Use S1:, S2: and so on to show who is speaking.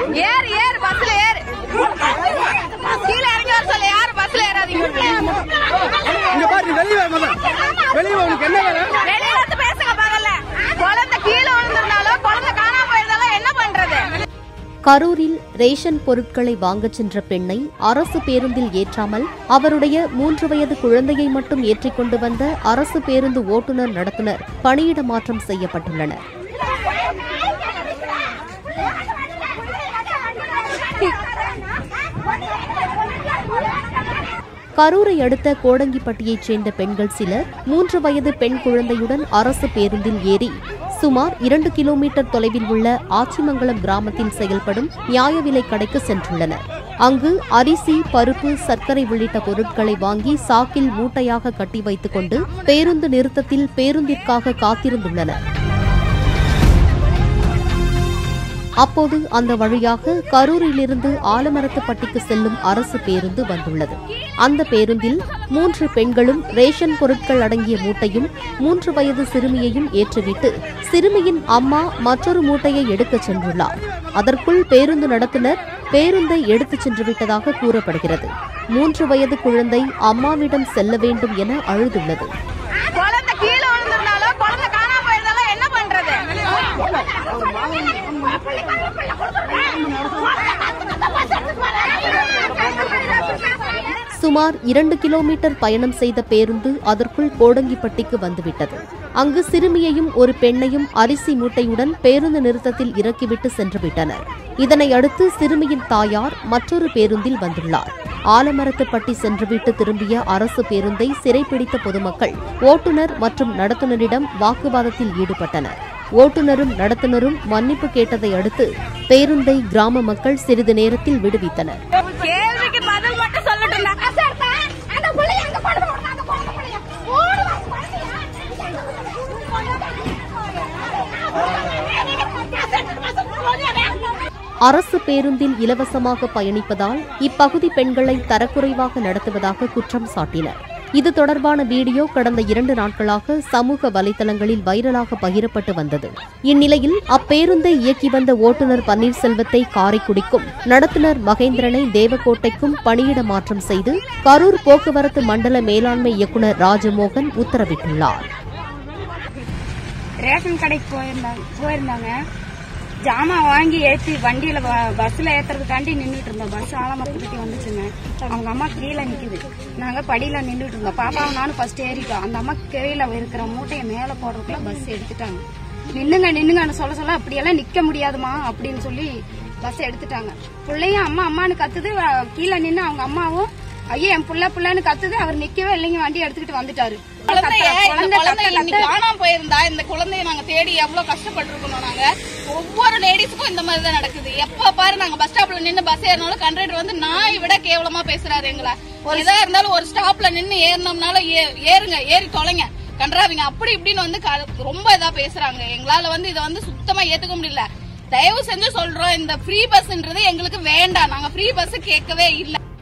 S1: ஏறு ஏறு பஸ்ல ஏறு கீழே இறங்கி வர சொல்ல யாரும் பஸ்ல ஏறாதீங்க
S2: இங்க பாரு நீ வெளியே வா முதல்ல வெளியே வா உனக்கு என்ன வேலை
S1: வெளியே வந்து பேசுங்க பகல்ல குழந்தை கீழே விழுந்திருந்தாலும் குழந்தை காணாம போயிருந்தாலும் என்ன பண்றது
S3: கரூரில் ரேஷன் பொருட்களை வாங்கச் சென்ற பெண்ணை அரசு பேருந்தில் ஏற்றாமல் அவருடைய மூன்று வயது குழந்தையை மட்டும் ஏற்றிக் கொண்டு வந்த அரசு பேருந்து ஓட்டுநர் நடத்துனர் பணியிட மாற்றம் செய்யப்பட்டுள்ளனர் கரூரை அடுத்த கோடங்கிப்பட்டியைச் சேர்ந்த பெண்கள் சிலர் மூன்று வயது பெண் குழந்தையுடன் அரசு பேருந்தில் ஏறி சுமார் இரண்டு கிலோமீட்டர் தொலைவில் உள்ள ஆச்சிமங்கலம் கிராமத்தில் செயல்படும் நியாய விலைக் கடைக்கு சென்றுள்ளனர் அங்கு அரிசி பருப்பு சர்க்கரை உள்ளிட்ட பொருட்களை வாங்கி சாக்கில் மூட்டையாக கட்டி வைத்துக் கொண்டு பேருந்து நிறுத்தத்தில் பேருந்திற்காக காத்திருந்துள்ளனர் அப்போது அந்த வழியாக கரூரிலிருந்து ஆலமரத்துப்பட்டிக்கு செல்லும் அரசு பேருந்து வந்துள்ளது அந்த பேருந்தில் மூன்று பெண்களும் ரேஷன் பொருட்கள் அடங்கிய மூட்டையும் மூன்று வயது சிறுமியையும் ஏற்றிவிட்டு சிறுமியின் அம்மா மற்றொரு மூட்டையை எடுக்கச் சென்றுள்ளார் அதற்குள் பேருந்து நடத்துனர் பேருந்தை எடுத்துச் சென்று விட்டதாக கூறப்படுகிறது மூன்று வயது குழந்தை அம்மாவிடம் செல்ல வேண்டும் என அழுதுள்ளது
S1: குழந்தை கீழே விழுந்திருந்தாலும் குழந்தை காணாம போயிருந்தாலும் என்ன பண்றது
S3: சுமார் இரண்டு கிலோமீட்டர் பயணம் செய்த பேருந்து அதற்குள் கோடங்கிப்பட்டிக்கு வந்துவிட்டது அங்கு சிறுமியையும் ஒரு பெண்ணையும் அரிசி மூட்டையுடன் பேருந்து நிறுத்தத்தில் இறக்கிவிட்டு சென்றுவிட்டனர் இதனை அடுத்து சிறுமியின் தாயார் மற்றொரு பேருந்தில் வந்துள்ளார் ஆலமரத்துப்பட்டி சென்றுவிட்டு திரும்பிய அரசு பேருந்தை சிறைப்பிடித்த பொதுமக்கள் ஓட்டுநர் மற்றும் நடத்துனரிடம் வாக்குவாதத்தில் ஈடுபட்டனர் ஓட்டுநரும் நடத்துனரும் மன்னிப்பு கேட்டதை அடுத்து பேருந்தை கிராம மக்கள் சிறிது நேரத்தில் விடுவித்தனர்
S1: கேள்விக்கு பதில் மட்டும் சொல்லட்டும்
S4: அந்த பிள்ளைய அங்க கொண்டு போடுங்க அந்த குழந்தை பிள்ளைய ஓடுவா
S3: அரசு பேருந்தில் இலவசமாக பயணிப்பதால் இப்பகுதி பெண்களை தரக்குறைவாக நடத்துவதாக குற்றம் சாட்டினர் இது தொடர்பான வீடியோ கடந்த இரண்டு நாட்களாக சமூக வலைதளங்களில் வைரலாக பகிரப்பட்டு வந்தது இந்நிலையில் அப்பேருந்தை இயக்கி வந்த ஓட்டுநர் பன்னீர்செல்வத்தை காரைக்குடிக்கும் நடத்துனர் மகேந்திரனை தேவக்கோட்டைக்கும் பணியிட மாற்றம் செய்து கரூர் போக்குவரத்து மண்டல மேலாண்மை இயக்குநர் ராஜமோகன் உத்தரவிட்டுள்ளார்
S5: ரேஷன் கடைக்கு போயிருந்தாங்க போயிருந்தாங்க ஜாமான் வாங்கி ஏற்றி வண்டியில ப- பஸ்ல ஏத்துறதுக்காண்டி நின்றுட்டு இருந்தோம் பஸ் ஆலமரத்துக்கிட்டே வந்துச்சுங்க அவங்க அம்மா கீழே நிக்குது நாங்க படியில நின்றுட்டு இருந்தோம் பாப்பாவும் நானும் ஃபர்ஸ்ட் ஏறிட்டோம் அந்த அம்மா கீழே இருக்கிற மூட்டையை மேல போடுறதுக்குள்ள பஸ் எடுத்துட்டாங்க நின்னுங்க நின்னுங்கன்னு சொல்ல சொல்ல அப்படியெல்லாம் நிக்க முடியாதுமா அப்படின்னு சொல்லி பஸ் எடுத்துட்டாங்க பிள்ளையும் அம்மா அம்மான்னு கத்துது வ- கீழே நின்னு அவங்க அம்மாவும் ஐயோ என் புள்ள புள்ளன்னு கத்துது அவர் நிக்கவே இல்லைங்க வண்டி எடுத்துக்கிட்டு வந்துட்டாரு
S1: குழந்தைய
S5: கத்துறா,
S1: இந்த
S5: குழந்தை
S1: குழந்தை
S5: கத்த
S1: இன்னைக்கு
S5: கத்த
S1: காணாம போயிருந்தா இந்த குழந்தைய நாங்க தேடி எவ்வளவு கஷ்டப்பட்டிருக்கணும் நாங்க ஒவ்வொரு லேடிஸுக்கும் இந்த மாதிரி தான் நடக்குது எப்ப பாரு நாங்க பஸ் ஸ்டாப்ல நின்னு பஸ் ஏறினாலும் கண்டக்டர் வந்து நாய் விட கேவலமா பேசுறாரு எங்களை எதா இருந்தாலும் ஒரு ஸ்டாப்ல நின்னு ஏறினோம்னாலும் ஏ- ஏறுங்க ஏறி தொலைங்க கன்றாவிங்க அப்படி இப்படின்னு வந்து க- ரொம்ப இதா பேசுறாங்க எங்களால வந்து இதை வந்து சுத்தமா ஏத்துக்க முடியல தயவு செஞ்சு சொல்றோம் இந்த ஃப்ரீ பஸ்ன்றது எங்களுக்கு வேண்டாம் நாங்க ஃப்ரீ பஸ் கேட்கவே இல்ல